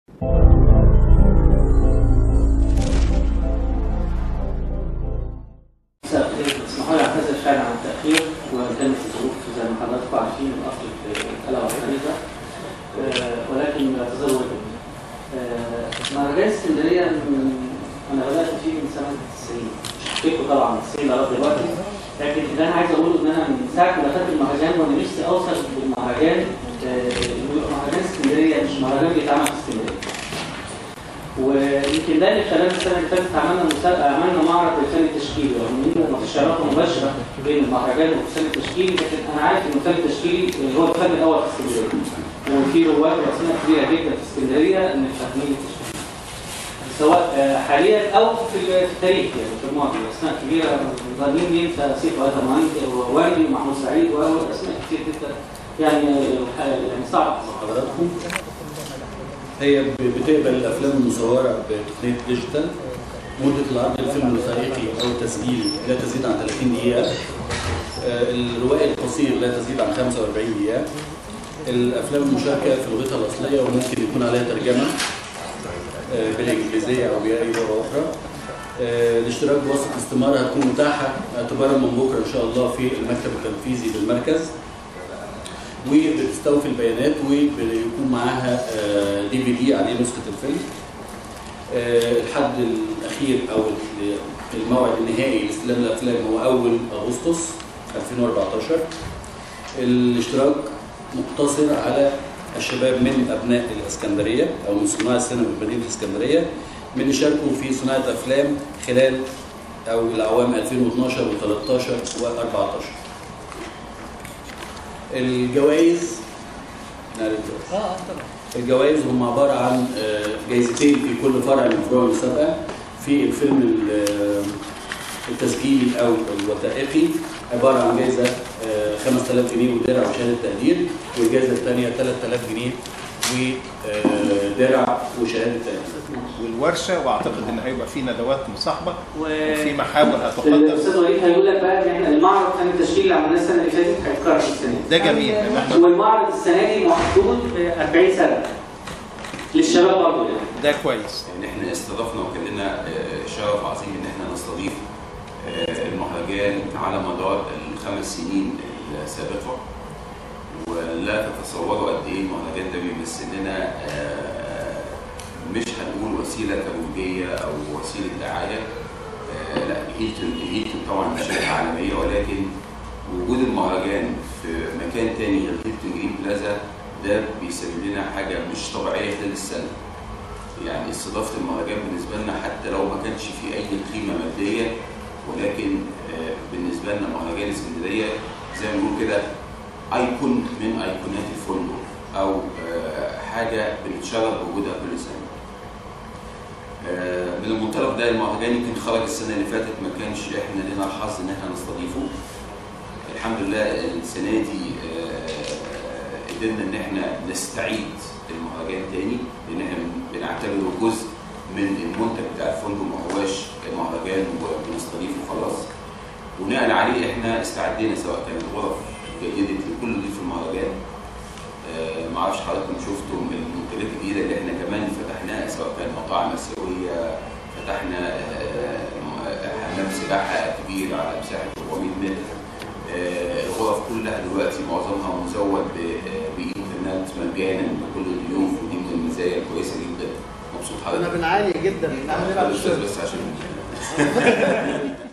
اسمحوا لي اعتذر فعلا عن التاخير وكانت الظروف زي ما حضراتكم عارفين الاصل في الحلقه والخريطه ولكن الاعتذار واجب. آه، مهرجان اسكندريه من- انا بدات فيه من سنه 90 مش هحكيلكم طبعا من 90 لغايه دلوقتي لكن اللي انا عايز اقوله ان انا من ساعه ما دخلت المهرجان وانا نفسي اوصل بالمهرجان آه، إنه يبقى مهرجان اسكندريه مش مهرجان بيتعمل في اسكندريه. ويمكن ده اللي خلانا السنه اللي فاتت عملنا مسابقه عملنا معرض للفن التشكيلي رغم ان ما فيش علاقه مباشره بين المهرجان والفن التشكيلي لكن انا عارف ان الفن التشكيلي هو الفن الاول في اسكندريه وفي رواد واسماء كبيره جدا في اسكندريه من فنانين التشكيل سواء آه، حاليا او في في التاريخ يعني في الماضي اسماء كبيره ظالمين مين فسيف وهذا ووالي ومحمود سعيد واسماء كتير جدا يعني آه، يعني صعب حضراتكم هي ب- بتقبل الافلام المصوره بتقنيه ديجيتال مده العرض الفيلم الوثائقي او التسجيل لا تزيد عن 30 دقيقه آه، الروائي القصير لا تزيد عن 45 دقيقه الافلام المشاركه في لغتها الاصليه وممكن يكون عليها ترجمه آه، بالانجليزيه او باي لغه اخرى آه، الاشتراك بواسطه استماره هتكون متاحه اعتبارا من بكره ان شاء الله في المكتب التنفيذي بالمركز وبتستوفي البيانات وبيكون معاها دي في دي عليه نسخه الفيلم آه، الحد الاخير او ال- الموعد النهائي لاستلام الافلام هو اول اغسطس 2014 الاشتراك مقتصر على الشباب من ابناء الاسكندريه او من صناع السينما بمدينه الاسكندريه من يشاركوا في صناعه افلام خلال او الاعوام 2012 و13 و14 الجوائز نعرف الجوائز. اه اه طبعا الجوائز هم عبارة عن آه، جايزتين في كل فرع من فروع المسابقة في الفيلم ال- آه، التسجيلي أو الوثائقي عبارة عن جايزة آه، 5000 جنيه ودرع وشهادة تقدير والجايزة الثانية 3000 جنيه ودرع وشهادة تقدير والورشه واعتقد ان هيبقى في ندوات مصاحبه و... وفي محاور هتقدم الاستاذ وليد هيقول لك بقى ان احنا المعرض فن التشكيل اللي عملناه السنه اللي فاتت هيتكرر السنه دي ده جميل ان احنا والمعرض السنه دي محدود ب 40 سنه للشباب برضه يعني ده كويس يعني احنا استضفنا وكان لنا آه، شرف عظيم ان احنا نستضيف آه، المهرجان على مدار الخمس سنين السابقه ولا تتصوروا قد ايه المهرجان ده بيمثل لنا آه، مش هنقول وسيله ترويجيه او وسيله دعايه آه، لا هيلتون هيلتون طبعا مش شركه عالميه ولكن وجود المهرجان في مكان تاني غير هيلتون جرين بلازا ده بيسبب لنا حاجه مش طبيعيه خلال السنه يعني استضافه المهرجان بالنسبه لنا حتى لو ما كانش في اي قيمه ماديه ولكن آه، بالنسبه لنا مهرجان اسكندريه زي ما بنقول كده ايكون من ايقونات الفندق او آه، حاجه بنتشرف بوجودها كل سنه. آه، من المنطلق ده المهرجان يمكن خرج السنه اللي فاتت ما كانش احنا لنا الحظ ان احنا نستضيفه. الحمد لله السنه دي آه، قدرنا ان احنا نستعيد المهرجان تاني لان احنا بنعتبره جزء من المنتج بتاع الفندق ما هواش مهرجان وبنستضيفه خلاص بناء عليه احنا استعدينا سواء كانت غرف جيدة لكل ضيف المهرجان آه، ما اعرفش حضراتكم شفتوا المنتجات الجديده اللي احنا كمان فتحناها سواء كان مطاعم اسيويه فتحنا آه، حمام سباحه كبير على مساحه 400 متر آه، الغرف كلها دلوقتي معظمها مزود ب- آه، بانترنت مجانا لكل الضيوف ودي من المزايا الكويسه جدا مبسوط كنا حضرتك بنعاني جدا ان احنا نلعب الاستاذ الشغل بس عشان